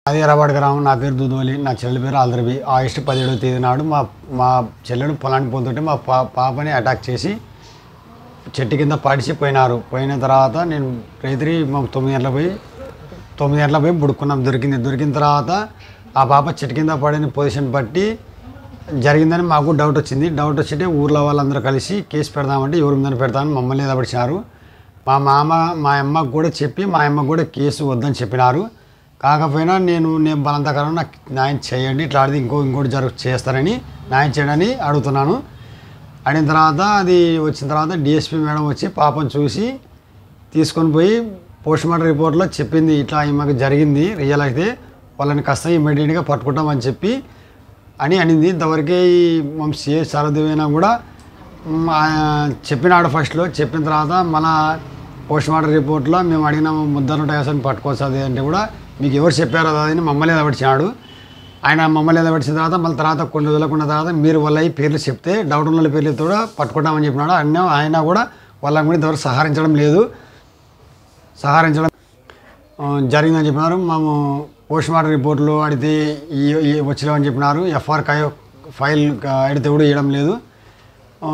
అది ఎర్రబాడు గ్రామం నా పేరు దుదోలి నా చెల్లెలి పేరు ఆల్దరబి ఆగస్టు పదిహేడవ తేదీ నాడు మా మా చెల్లెడు పొలానికి పోతుంటే మా పా పాపని అటాక్ చేసి చెట్టు కింద పడిచి పోయినారు పోయిన తర్వాత నేను రైతురి మా తొమ్మిది గంటల పోయి తొమ్మిది గంటల పోయి బుడుకున్నాం దొరికింది దొరికిన తర్వాత ఆ పాప చెట్టు కింద పడిన పొజిషన్ బట్టి జరిగిందని మాకు డౌట్ వచ్చింది డౌట్ వచ్చింటే ఊర్లో వాళ్ళందరూ కలిసి కేసు పెడదామంటే ఎవరి మీద పెడతామని మమ్మల్ని నిలబడిచారు మా మామ మా అమ్మకు కూడా చెప్పి మా అమ్మకు కూడా కేసు వద్దని చెప్పినారు కాకపోయినా నేను నేను బలంతకరం నాకు న్యాయం చేయండి ఇట్లాంటిది ఇంకో ఇంకోటి జరుగు చేస్తారని న్యాయం చేయడని అడుగుతున్నాను అడిగిన తర్వాత అది వచ్చిన తర్వాత డిఎస్పి మేడం వచ్చి పాపను చూసి తీసుకొని పోయి పోస్ట్ మార్టం రిపోర్ట్లో చెప్పింది ఇట్లా ఈమెకు జరిగింది రియల్ అయితే వాళ్ళని కాస్త ఇమ్మీడియట్గా పట్టుకుంటామని చెప్పి అని అనింది ఇంతవరకే ఈ మనం సిఏ శారదేవైనా కూడా మ్, ఆ, చెప్పినాడు ఫస్ట్లో చెప్పిన తర్వాత మన పోస్ట్ మార్టం రిపోర్ట్లో మేము అడిగిన ముద్దరు టయాసని పట్టుకోవచ్చు అది అంటే కూడా మీకు ఎవరు చెప్పారో అది మమ్మల్ని నిలబడిచాడు ఆయన మమ్మల్ని నిలబెట్టిన తర్వాత మళ్ళీ తర్వాత కొన్ని రోజులకున్న తర్వాత మీరు వాళ్ళ ఈ పేర్లు చెప్తే డౌట్ ఉన్న వాళ్ళ పేర్లు కూడా పట్టుకుంటామని చెప్పినాడు అన్న ఆయన కూడా వాళ్ళ కూడా ఇంతవరకు సహకరించడం లేదు సహకరించడం ఆ, జరిగిందని చెప్పినారు మేము పోస్ట్ మార్టం రిపోర్ట్లు అడిగితే ఈ ఈ వచ్చినామని చెప్పినారు ఎఫ్ఆర్ కాయ ఫైల్ అడిగితే కూడా ఇవ్వడం లేదు ఆ,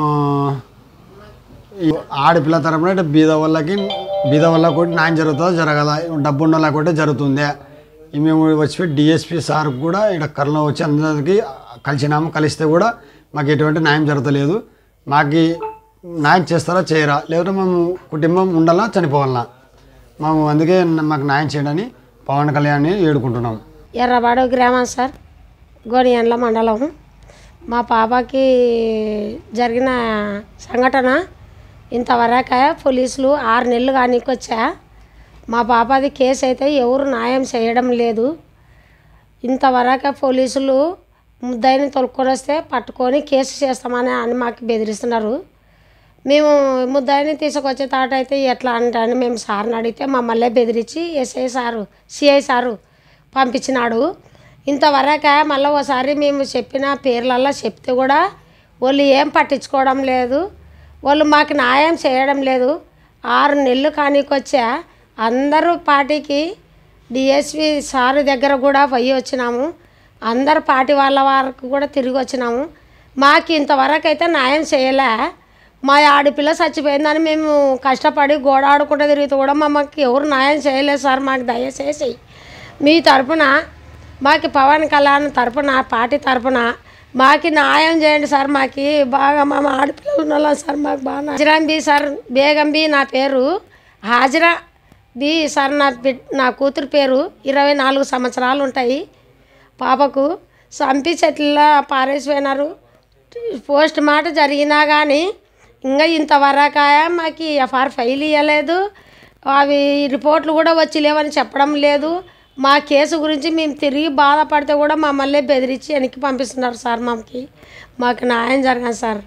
ఈ ఆడపిల్ల తరపున ఇటు బీద వాళ్ళకి బీద వాళ్ళకి కూడా న్యాయం జరుగుతుందో జరగదా డబ్బు ఉన్న వాళ్ళకి కూడా జరుగుతుంది ఈ మేము వచ్చి డిఎస్పి సార్ కూడా ఇక్కడ కర్నూలు వచ్చి అందరికీ కలిసినాము కలిస్తే కూడా మాకు ఎటువంటి న్యాయం జరగలేదు మాకు న్యాయం చేస్తారా చేయరా లేదంటే మేము కుటుంబం ఉండాలా చనిపోవాలనా మేము అందుకే మాకు న్యాయం చేయడని పవన్ కళ్యాణ్ని వేడుకుంటున్నాం ఎర్రబాడు గ్రామం సార్ గోనియండ్ల మండలం మా పాపకి జరిగిన సంఘటన ఇంతవరకు పోలీసులు ఆరు నెలలు కానీకి వచ్చా మా పాపది కేసు అయితే ఎవరు న్యాయం చేయడం లేదు ఇంతవరకు పోలీసులు ముద్దాయిని తొలుకొని వస్తే పట్టుకొని కేసు చేస్తామని అని మాకు బెదిరిస్తున్నారు మేము ముద్దాయిని తీసుకొచ్చే తాట అయితే ఎట్లా అంటే అని మేము సార్ని అడిగితే మమ్మల్ని బెదిరించి ఎస్ఐ సారు సిఐ సారు పంపించినాడు ఇంతవరకు మళ్ళీ ఒకసారి మేము చెప్పిన పేర్లల్లో చెప్తే కూడా వాళ్ళు ఏం పట్టించుకోవడం లేదు వాళ్ళు మాకు న్యాయం చేయడం లేదు ఆరు నెలలు కానీకొచ్చా అందరూ పార్టీకి డిఎస్పి సారు దగ్గర కూడా పోయి వచ్చినాము అందరు పార్టీ వాళ్ళ వరకు కూడా తిరిగి వచ్చినాము మాకు ఇంతవరకు అయితే న్యాయం చేయలే మా ఆడపిల్ల చచ్చిపోయిందని మేము కష్టపడి గోడ ఆడుకుంటూ తిరిగితే కూడా మమ్మకి ఎవరు న్యాయం చేయలేదు సార్ మాకు దయచేసి మీ తరపున మాకు పవన్ కళ్యాణ్ తరపున పార్టీ తరపున మాకు న్యాయం చేయండి సార్ మాకు బాగా మా ఆడపిల్లలు ఉన్న సార్ మాకు బాగా హాజరాం బి సార్ బేగం బి నా పేరు హాజరా బి సార్ నా బిడ్ నా కూతురు పేరు ఇరవై నాలుగు సంవత్సరాలు ఉంటాయి పాపకు చంపి చెట్లలో పారేసిపోయినారు పోస్ట్ మాట జరిగినా కానీ ఇంకా ఇంతవరకు మాకు ఎఫ్ఆర్ ఫైల్ ఇవ్వలేదు అవి రిపోర్ట్లు కూడా వచ్చి లేవని చెప్పడం లేదు మా కేసు గురించి మేము తిరిగి బాధపడితే కూడా మమ్మల్ని బెదిరించి వెనక్కి పంపిస్తున్నారు సార్ మాకి మాకు న్యాయం జరగదు సార్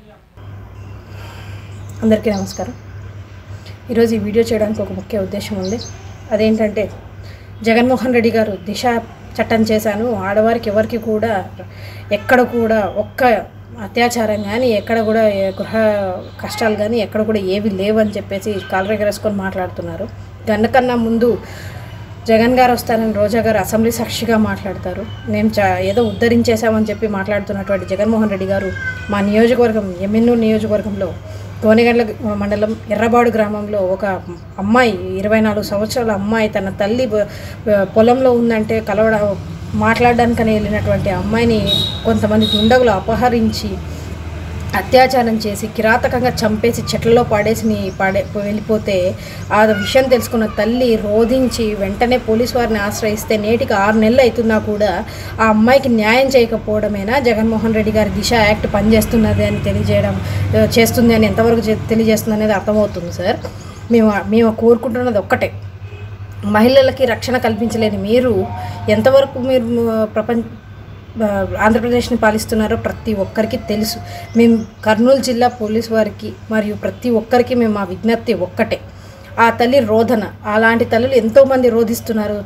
అందరికీ నమస్కారం ఈరోజు ఈ వీడియో చేయడానికి ఒక ముఖ్య ఉద్దేశం ఉంది అదేంటంటే జగన్మోహన్ రెడ్డి గారు దిశ చట్టం చేశాను ఆడవారికి ఎవరికి కూడా ఎక్కడ కూడా ఒక్క అత్యాచారం కానీ ఎక్కడ కూడా ఏ గృహ కష్టాలు కానీ ఎక్కడ కూడా ఏవి లేవని చెప్పేసి కాలరెగరేసుకొని మాట్లాడుతున్నారు దానికన్నా ముందు జగన్ గారు వస్తారని రోజా గారు అసెంబ్లీ సాక్షిగా మాట్లాడతారు మేము చా ఏదో ఉద్ధరించేశామని చెప్పి మాట్లాడుతున్నటువంటి జగన్మోహన్ రెడ్డి గారు మా నియోజకవర్గం ఎమ్మెన్నూరు నియోజకవర్గంలో గోనెగండ్ల మండలం ఎర్రబాడు గ్రామంలో ఒక అమ్మాయి ఇరవై నాలుగు సంవత్సరాల అమ్మాయి తన తల్లి బ- పొలంలో ఉందంటే కలవడ మాట్లాడడానికని వెళ్ళినటువంటి అమ్మాయిని కొంతమంది దుండగులు అపహరించి అత్యాచారం చేసి కిరాతకంగా చంపేసి చెట్లలో పాడేసి నీ- పాడే వెళ్ళిపోతే ఆ విషయం తెలుసుకున్న తల్లి రోధించి వెంటనే పోలీసు వారిని ఆశ్రయిస్తే నేటికి ఆరు నెలలు అవుతున్నా కూడా ఆ అమ్మాయికి న్యాయం చేయకపోవడమేనా జగన్మోహన్ రెడ్డి గారి దిశ యాక్ట్ పనిచేస్తున్నది అని తెలియజేయడం ఆ, చేస్తుంది అని ఎంతవరకు చే- తెలియజేస్తుంది అనేది అర్థమవుతుంది సార్ మేము మేము కోరుకుంటున్నది ఒక్కటే మహిళలకి రక్షణ కల్పించలేని మీరు ఎంతవరకు మీరు ప్రపంచ ఆ, ఆంధ్రప్రదేశ్ని పాలిస్తున్నారో ప్రతి ఒక్కరికి తెలుసు మేము కర్నూలు జిల్లా పోలీస్ వారికి మరియు ప్రతి ఒక్కరికి మేము మా విజ్ఞప్తి ఒక్కటే ఆ తల్లి రోధన అలాంటి తల్లులు ఎంతోమంది రోధిస్తున్నారు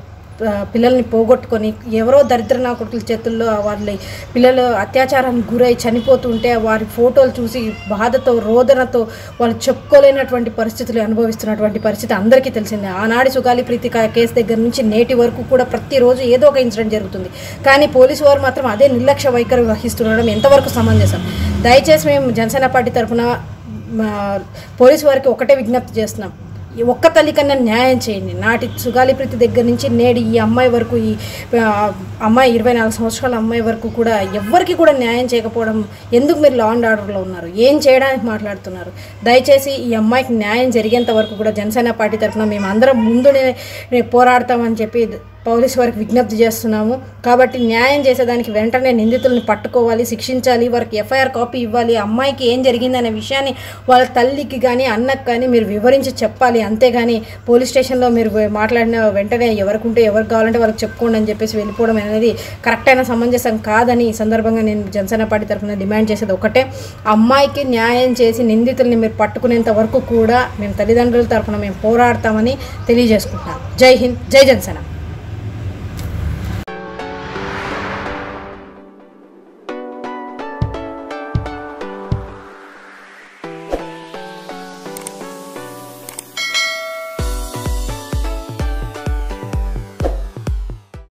ఆ, పిల్లల్ని పోగొట్టుకొని ఎవరో దరిద్ర నా కొడుకుల చేతుల్లో వాళ్ళ పిల్లలు అత్యాచారానికి గురై చనిపోతుంటే వారి ఫోటోలు చూసి బాధతో రోదనతో వాళ్ళు చెప్పుకోలేనటువంటి పరిస్థితులు అనుభవిస్తున్నటువంటి పరిస్థితి అందరికీ తెలిసిందే ఆనాడు సుగాలి ప్రీతి కా- కేసు దగ్గర నుంచి నేటి వరకు కూడా ప్రతిరోజు ఏదో ఒక ఇన్సిడెంట్ జరుగుతుంది కానీ పోలీసు వారు మాత్రం అదే నిర్లక్ష్య వైఖరి వహిస్తుండడం ఎంతవరకు సమంజసం దయచేసి మేము జనసేన పార్టీ తరఫున మా పోలీసు వారికి ఒకటే విజ్ఞప్తి చేస్తున్నాం ఈ ఒక్క తల్లి కన్నా న్యాయం చేయండి నాటి సుగాలి ప్రీతి దగ్గర నుంచి నేడు ఈ అమ్మాయి వరకు ఈ ఆ, అమ్మాయి ఇరవై నాలుగు సంవత్సరాల అమ్మాయి వరకు కూడా ఎవ్వరికి కూడా న్యాయం చేయకపోవడం ఎందుకు మీరు లా అండ్ ఆర్డర్లో ఉన్నారు ఏం చేయడానికి మాట్లాడుతున్నారు దయచేసి ఈ అమ్మాయికి న్యాయం జరిగేంత వరకు కూడా జనసేన పార్టీ తరఫున మేము అందరం ముందునే పోరాడతామని చెప్పి పోలీసు వారికి విజ్ఞప్తి చేస్తున్నాము కాబట్టి న్యాయం చేసేదానికి వెంటనే నిందితుల్ని పట్టుకోవాలి శిక్షించాలి వారికి ఎఫ్ఐఆర్ కాపీ ఇవ్వాలి అమ్మాయికి ఏం జరిగిందనే విషయాన్ని వాళ్ళ తల్లికి కానీ అన్నకు కానీ మీరు వివరించి చెప్పాలి అంతేగాని పోలీస్ స్టేషన్లో మీరు మాట్లాడిన వెంటనే ఎవరికి ఉంటే ఎవరికి కావాలంటే వాళ్ళకి చెప్పుకోండి అని చెప్పేసి వెళ్ళిపోవడం అనేది కరెక్ట్ అయిన సమంజసం కాదని ఈ సందర్భంగా నేను జనసేన పార్టీ తరఫున డిమాండ్ చేసేది ఒకటే అమ్మాయికి న్యాయం చేసి నిందితుల్ని మీరు పట్టుకునేంత వరకు కూడా మేము తల్లిదండ్రుల తరఫున మేము పోరాడతామని తెలియజేసుకుంటున్నాం జై హింద్ జై జనసేన